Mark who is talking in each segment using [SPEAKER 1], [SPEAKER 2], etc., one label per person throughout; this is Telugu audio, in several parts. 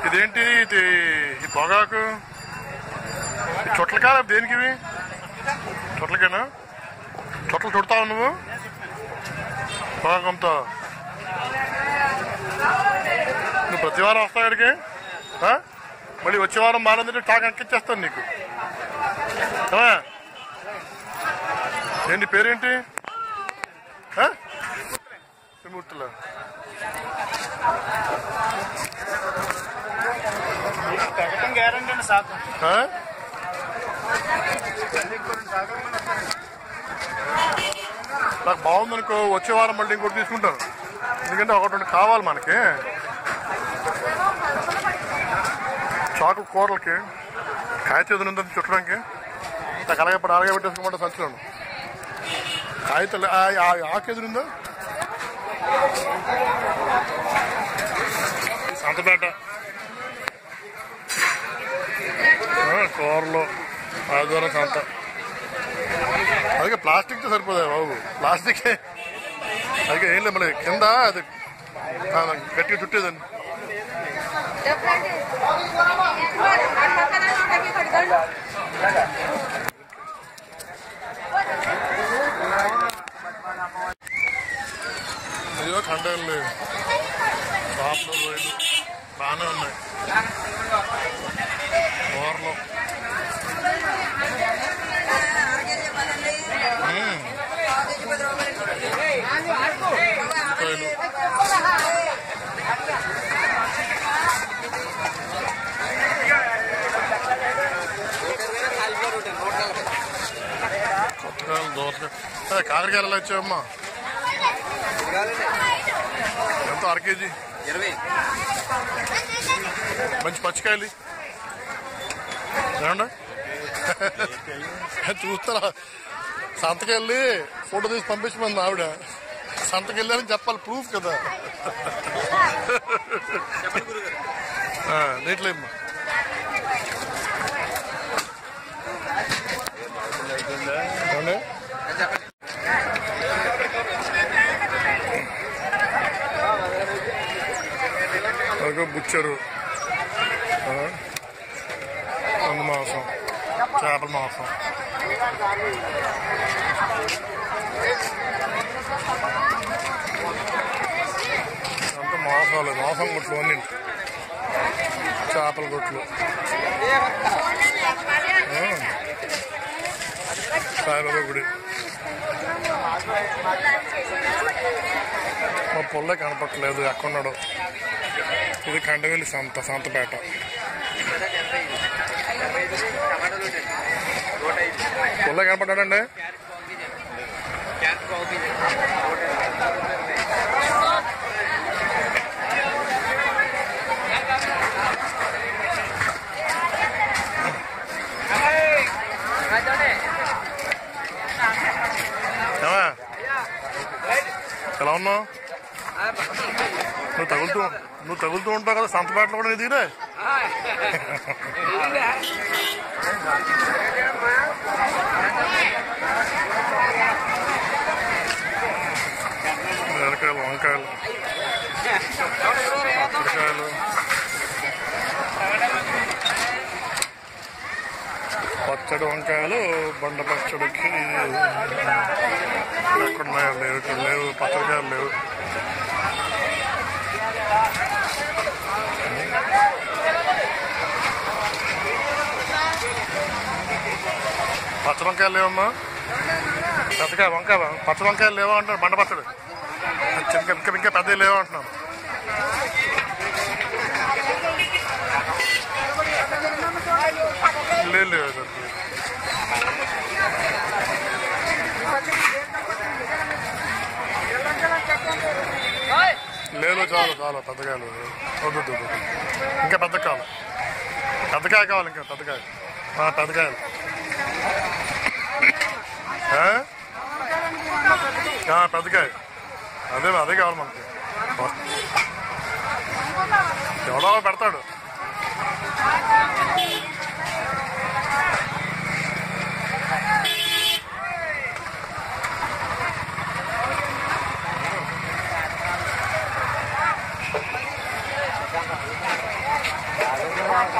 [SPEAKER 1] ఇదేంటి ఇది ఈ పొగాకు ఈ చుట్లకా దేనికి ఇవి చుట్లకేనా చుట్టలు చుడతావు నువ్వు పొగాకు అమ్ముతావు నువ్వు ప్రతి వారం వస్తావు ఇక్కడికి ఆ? మళ్ళీ వచ్చే వారం మారందంటే టాక్ అంకిచ్చేస్తాను నీకు ఏమా? ఏంటి పేరేంటి ఆ? త్రిమూర్తుల
[SPEAKER 2] పెట్టడం గ్యారంటీ అండి శాతం
[SPEAKER 1] ఆ? నాకు బాగుందనుకో వచ్చే వారం మళ్ళీ ఇంకోటి తీసుకుంటాను ఎందుకంటే ఒకటి రెండు కావాలి మనకి చాకులు కూరలకి కాగితం ఉందని చుట్టడానికి నాకు అలాగే ఇప్పుడు అలాగే పెట్టేసుకోమంటే సంచులను కాగితాలు ఆ- ఆ ఆకు ఎదురుందా సంతపేట ఆ, కూరలు ఆదివారం సంత అదే ప్లాస్టిక్ తో సరిపోదా బాబు ప్లాస్టిక్ అదే ఏం లేదు మళ్ళీ కింద అది ఆ, గట్టిగా చుట్టేదండి అయ్యో కండలు షాప్లో రోడ్లు బాగానే ఉన్నాయి కూరలు మ్మ్. ఉల్లిపాయలు కొత్తకాయలు దోసకాయ అదే కాకరకాయలు ఎలా ఇచ్చావమ్మా ఎంత అర కేజీ
[SPEAKER 2] ఇరవై
[SPEAKER 1] మంచి పచ్చికాయలు ఏమండి చూస్తారా సంతకెళ్ళి ఫోటో తీసి పంపించమంది ఆవిడ సంతకెళ్ళారని చెప్పాలి ప్రూఫ్ కదా ఆ, నీటిలో ఇమ్మా ఏమండి? అదిగో బుచ్చరు ఆ, పంది మాంసం చేపల మాంసం అంతా మాంసాలు మాంసం గుట్లు అన్ని చేపల గుట్లు ఆ, సాయిబాబా గుడి మా పొల్లే కనపట్లేదు ఎక్కడున్నాడు ఇది కండవెల్లి సంత సంతపేట పొల్లే కనపడ్డాడండి ఏమా? ఎలా ఉన్నావు నువ్వు తగులుతూ నువ్వు తగులుతూ ఉంటావు కదా సంతపేటలో కూడా నీ దిగిరే మిరకాయలు వంకాయలు మిరకాయలు పచ్చడి వంకాయలు బండ పచ్చడికి ఎక్కడున్నాయో లేవు ఇక్కడ లేవు పచ్చడికాయలు లేవు పచ్చడి వంకాయలు లేవమ్మా పెద్దకాయ వంకాయ పచ్చడి వంకాయలు లేవా అంటారు బండ పచ్చడి ఇంకా ఇంకా ఇంకా పెద్దవి లేవా అంటున్నాను లేదు లేదు అది. లేదు చాలు చాలు పెద్దకాయలు వద్దు వద్దు, వద్దు. ఇంకా పెద్ద కావాలి పెద్దకాయ కావాలి ఇంకా పెద్దకాయ ఆ, పెద్దకాయలు ఆ? ఆ, పెద్దకాయ అదే అదే కావాలి మనకి ఎవడో పెడతాడు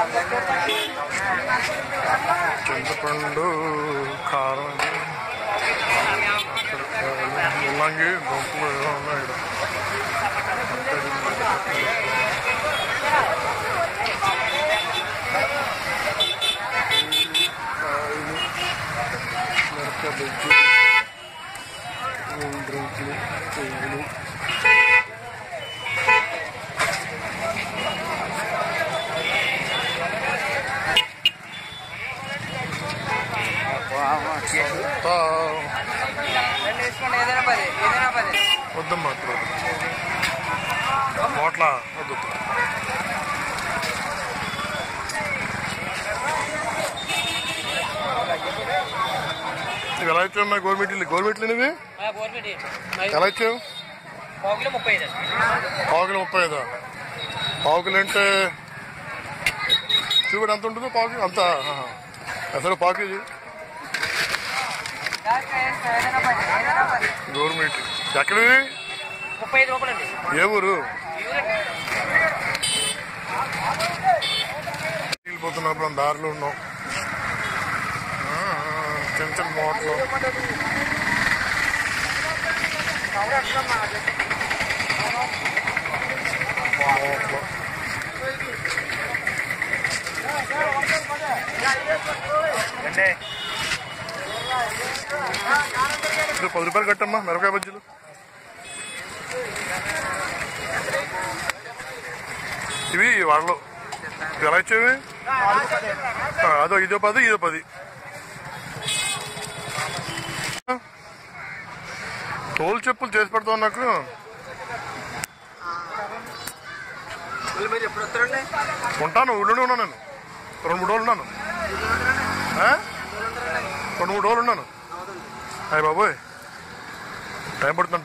[SPEAKER 1] చింతపండు కారం ముల్లంగి దుంపలు ఏదో ఉన్నాయి ఇక్కడ కాయలు మిరపకాయ బజ్జి కూల్ డ్రింక్లు పువ్వులు అంతా
[SPEAKER 3] వేసుకోండి ఏదైనా పది ఏదైనా పది
[SPEAKER 1] వద్దమ్మా ఇప్పుడు నోట్ల వద్దు ఇవి ఎలా ఇచ్చావు మా గవర్నమెంట్ గవర్నమెంట్లు ఇవి ఎలా ఇచ్చావు
[SPEAKER 3] పావుకిలో ముప్పై ఐదు
[SPEAKER 1] పావుకిలో ముప్పై ఐదా పావుకిలో అంటే చూపడి ఎంత ఉంటుందో పావుకి అంత ఆహా. అసలు పావు కేజీ
[SPEAKER 3] ఏదైనా పది ఏదైనా పది
[SPEAKER 1] గవర్నమెంట్ ఎక్కడివి
[SPEAKER 3] ముప్పై ఐదు రూపాయలు అండి
[SPEAKER 1] ఏ ఊరు వెళ్ళిపోతున్నప్పుడు మనం దారిలో ఉన్నాం ఆ, చిన్న చిన్న మోటలు మోటలు
[SPEAKER 2] అంటే
[SPEAKER 1] ఇది పది రూపాయలు కట్టమ్మా మిరపకాయ బజ్జీలు ఇవి వాళ్ళు ఇవి ఎలా ఇచ్చేవి ఆ, అదో ఇదో పది ఇదో పది తోలు చెప్పులు చేసి పెడతావు నాకు
[SPEAKER 3] మళ్ళీ మీరు ఎప్పుడు వస్తారండి
[SPEAKER 1] ఉంటాను ఊళ్ళోనే ఉన్నాను నేను రెండు మూడు రోజులు ఉన్నాను ఆ? రెండు మూడు రోజులు ఉన్నాను అయ్య బాబోయ్ టైం పడుతుందంట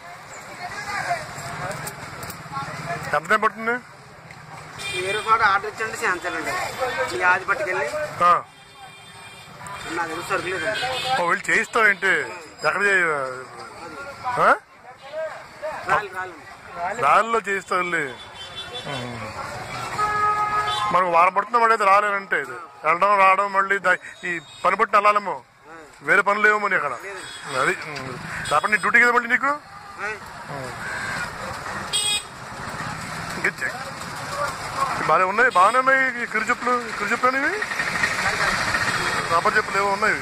[SPEAKER 1] ఎంత టైం పడుతుంది
[SPEAKER 3] వేరే కూడా ఆర్డర్ ఇచ్చండి చేయించాలండి ఈ ఆది పట్టుకెళ్ళి
[SPEAKER 1] ఆ.
[SPEAKER 3] నా దగ్గర సరుకులేదండి
[SPEAKER 1] ఓ, వీళ్ళు చేయిస్తావు ఏంటి ఎక్కడ చేయ ఆ?
[SPEAKER 3] రాలి రాలి
[SPEAKER 1] దారిలో చేయిస్తావు వెళ్ళి ఉహు. మనకు వారం పడుతుంది మళ్ళీ అయితే రాలేనంటే ఇది వెళ్ళడం రావడం మళ్ళీ దా- ఈ పని పట్టిన వెళ్ళాలేమో వేరే పనులు లేవు మరి అక్కడ అది ఉమ్. లేకపోతే నీ డ్యూటీ కదా మళ్ళీ నీకు ఇంక బాగానే ఉన్నాయి బాగానే ఉన్నాయి ఈ కిరు చెప్పులు ఈ కిరు చెప్పులు ఇవి రబ్బర్ చెప్పులు ఏవో ఉన్నాయి ఇవి.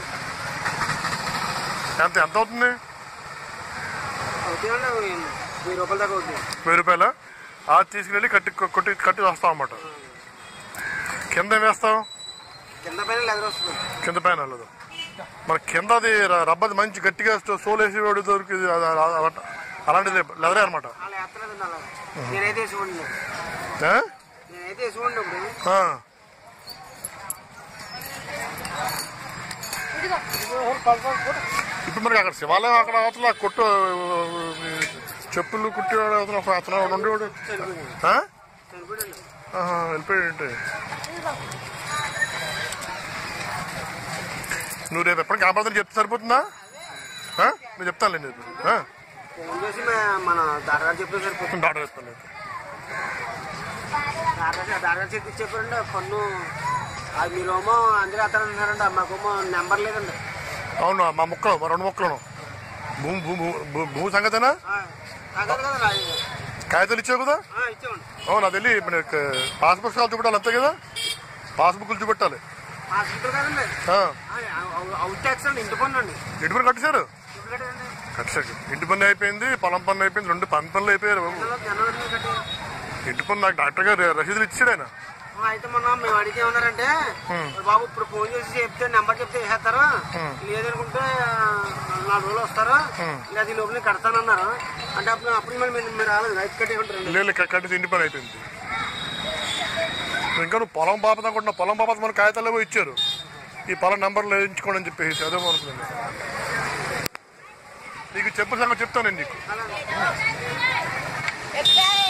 [SPEAKER 1] ఎంత ఎంత అవుతుంది
[SPEAKER 3] అవుతాయండి వెయ్యి రూపాయల దాకా అవుతుంది
[SPEAKER 1] వెయ్యి రూపాయల అది తీసుకువెళ్ళి కట్టి కొట్టి కట్టి వస్తాం అన్నమాట కింద ఏం వేస్తాం
[SPEAKER 3] కింద పైన లెదర్ వస్తుంది
[SPEAKER 1] కింద పైన వెళ్ళదు మన కింద అది ర- రబ్బది మంచి గట్టిగా స్టో- సోల్ వేసి వాడు దొరికి అది- అది- అది- అలాంటిది లెదరే అనమాట
[SPEAKER 3] అలా ఎత్తలేదండి అలా నేనైతే వేసుకోండి నేనైతే వేసుకోండి ఇప్పుడు
[SPEAKER 1] ఇప్పుడు మనకి అక్కడ శివాలయం అక్కడ అవతల కొట్టు చెప్పులు కుట్టేవాడు అతను ఒక అతను ఒకడు ఉండేవాడు ఆ?
[SPEAKER 3] సరిపోయండి
[SPEAKER 1] ఆహా, వెళ్ళిపోయాడంటే నువ్వు రేపు ఎప్పుడు కనపడదని చెప్తే సరిపోతుందా ఆ? నేను చెప్తానులే నేను ఆ?
[SPEAKER 3] ఫోన్ చేసి మే- మన దారగారు చెప్పిన సరిపోతుంది
[SPEAKER 1] డాక్టర్ చెప్తాను నేను.
[SPEAKER 3] దారగారు దారగారు చెప్పి చెప్పారండి పన్ను అది మీరేమో అందరూ అతనంటున్నారండి మాకేమో నెంబర్ లేదండి
[SPEAKER 1] అవును మా ముక్కలు మా రెండు ముక్కలను భూమి భూమి భూ- భూమి సంగతేనా
[SPEAKER 3] ఆ, కాదు కదా రాజు
[SPEAKER 1] కాగితాలు ఇచ్చావు కదా
[SPEAKER 3] ఇచ్చామండి
[SPEAKER 1] అవును అది వెళ్ళి ఇప్పుడు పాస్బుక్ కాల్ చూపెట్టాలి అంతే కదా పాస్బుక్లు చూపెట్టాలి
[SPEAKER 3] హాస్పిటల్ కదండి
[SPEAKER 1] ఆ,
[SPEAKER 3] అవుట్ ట్యాక్స్ అండి ఇంటి పన్ను అండి
[SPEAKER 1] ఇంటి పని కట్టేశారు
[SPEAKER 3] ఇంటి కట్టండి
[SPEAKER 1] కట్టేశారు ఇంటి పని అయిపోయింది పొలం పని అయిపోయింది రెండు పని పనులు అయిపోయారు బాబు
[SPEAKER 3] జనవరి కట్టి
[SPEAKER 1] ఇంటి పని నాకు డాక్టర్ గారు రసీదులు ఇచ్చాడు ఆయన
[SPEAKER 3] అయితే మొన్న మేము అడిగి ఏమన్నారంటే బాబు ఇప్పుడు ఫోన్ చేసి చెప్తే నెంబర్ చెప్తే వేసేస్తారా లేదనుకుంటే నాలుగు రోజులు వస్తారా లేదా ఈ లోపల కడతానన్నారు అంటే అప్పుడు అప్పుడు మరి మీరు మీరు రాలేదు రైతు కట్టే ఉంటారండి
[SPEAKER 1] లేదు కట్టేసి ఇంటి పని అయిపోయింది ఇంకా నువ్వు పొలం బాపత అనుకుంటున్నా పొలం బాపత మన కాగితాలు ఏవో ఇచ్చారు ఈ పొలం నెంబర్లు వేయించుకోండి అని చెప్పేసి అదే అనుకున్నాను నీకు చెప్పు సంగతి చెప్తాను నేను నీకు
[SPEAKER 3] అలాగే
[SPEAKER 4] ఎక్కడ